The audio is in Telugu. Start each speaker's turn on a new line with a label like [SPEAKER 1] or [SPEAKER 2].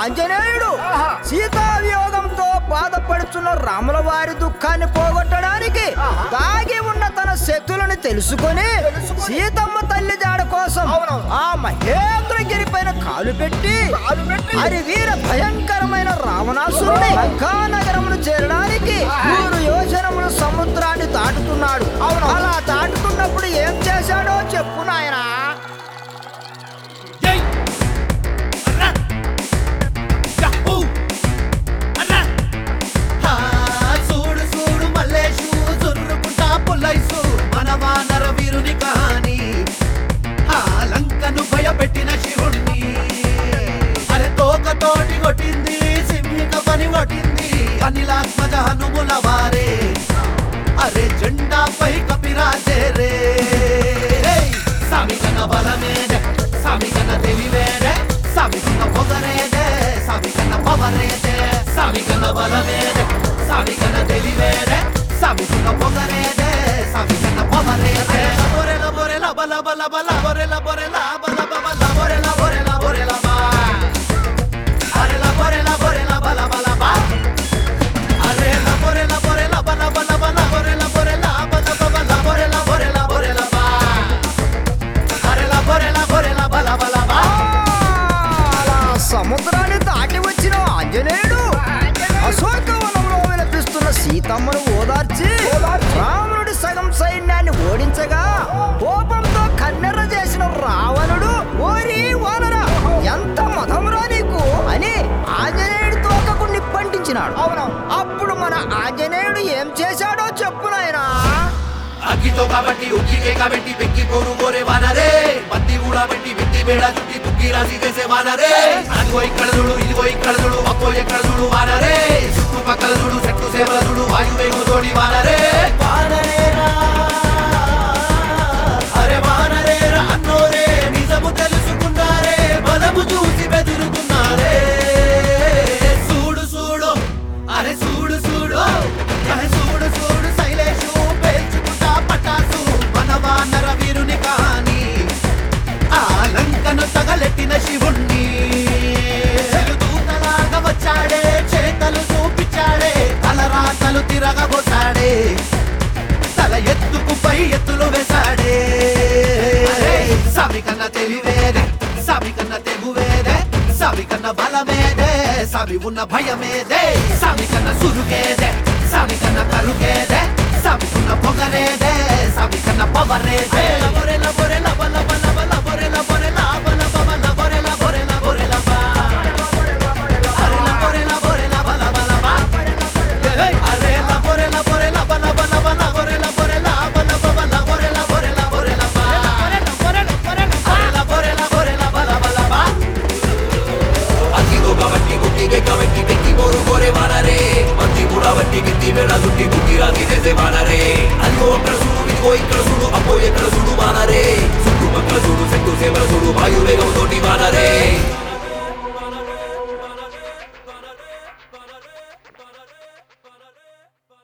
[SPEAKER 1] ఆంజనేయుడు సీతావియోగంతో బాధపడుతున్న రాముల వారి దుఃఖాన్ని పోగొట్టడానికి దాగి ఉన్న తన శక్తులను తెలుసుకొని సీతమ్మ తల్లి జాడ కోసం ఆ మహేంద్రగిరి పైన కాలు పెట్టి హరి వీర భయంకరమైన రావణాసురుని లంకానగరమును చేరడానికి మూడు యోజనముల సముద్రాన్ని దాటుతున్నాడు అలా దాటుతున్నప్పుడు ఏం చేశాడో చెప్పు నాయనా
[SPEAKER 2] జై అన్నా యహూ అన్నా
[SPEAKER 3] హా, చూడు చూడు మల్లేషు జుర్రుకుంటా పుల్లైసు మన వానర వీరుని కహాని ఆ లంకను భయపెట్టిన శివుణ్ణి అరే తోకతోటి కొట్టింది సింహిక పని కొట్టింది అనిలాత్మజ హనుముల వారే అరే జెండాపై కపిరాజే రే సామికన బలమేదే సామికన తెలివేదే సామికన పొగరేదే సామికన పవరేదే సామికన బలమేదే సామికన తెలివేదే సామికన పొగరేదే సామికన పవరేదే బొరెల బొరెల బల బల బల బొరెల బొరెల బల బల బొరెల బొరెల బొరెల బా అరెల బొరెల బొరెల బల బల బా అరే ల బొరె ల బొరె ల బల బల బల బొరె ల బొరె ల బల బల బొరె ల బొరె ల బొరె ల బా అరే ల బొరె ల బొరె ల బల బల బా
[SPEAKER 1] అలా సముద్రాన్ని దాటి వచ్చిన ఆంజనేయుడు అశోకవనంలో విలపిస్తున్న సీతమ్మను ఓదార్చి రావణుడి సగం సైన్యాన్ని ఓడించగా కోపంతో కన్నెర్ర చేసిన రావణుడు ఓరి వానరా ఎంత మధమురా నీకు అని ఆంజనేయుడి తోకకు నిప్పంటించినాడు అప్పుడు మన ఆంజనేయుడు ఏం చేశాడో చెప్పు నాయనా
[SPEAKER 3] అగ్గితో కాబట్టి ఉక్కికే కాబట్టి పెక్కి పోరు కోరే వానరే పత్తి కూడా పెట్టి పెట్టి బేడ చుట్టి తుక్కి రాసి చేసే వానరే అదిగో ఇక్కడ చూడు ఇదిగో ఇక్కడ చూడు అక్కో ఎక్కడ చూడు వానరే చుట్టుపక్కల చూడు చెట్టు సేవల చూడు వాయువేగం తోడి వానరే వానరేరా అరే వానరేరా అన్నోరే నిజము తెలుసుకున్నారే బలము చూసి బెదురుకున్నారే చూడు చూడు అరే చూడు చూడు అరే చూడు చూడు శైలేషు పేల్చుకుంటా పటాసు మన వానర వీరుని కాని ఆ లంకను తగలెట్టిన శివుణ్ణి దూతలాగా వచ్చాడే చేతలు చూపించాడే తలరాతలు తిరగబోసాడే తల ఎత్తుకు పై ఎత్తులు వేశాడే సామి కన్నా తెలివేదే సామి కన్నా తెగువేదే సామి కన్నా బలమేదే సామి ఉన్న భయమేదే సామి కన్నా సురుగేదే సామి కన్నా కరుగేదే సామి ఉన్న పొగరేదే సామి కన్నా పవరేదే లబొరె లబొరె లబ లబ లబ లబొరె లబొరె లబ లబ లబొరె లబొరె లబొరె లబ అరె లబొరె లబొరె లబ లబ లబ అరే ల బొరె ల బొరె ల బల బల బల బొరె ల బొరె ల బల బల బొరె ల బొరె ల బొరె ల బా అరే ల బొరె ల బొరె ల బల బల బా
[SPEAKER 2] అతిగో కాబట్టి గుట్టిగే కాబట్టి పెక్కి పోరు కోరే వానరే మంది కూడా వట్టి గిట్టి వేళ చుట్టి బుద్ధి రాసి చేసే వానరే అదిగో అక్కడ చూడు ఇదిగో ఇక్కడ చూడు అప్పో ఎక్కడ చూడు వానరే చుట్టుపక్కల చూడు చెట్టు సేవల చూడు వాయువేగం తోటి వానరే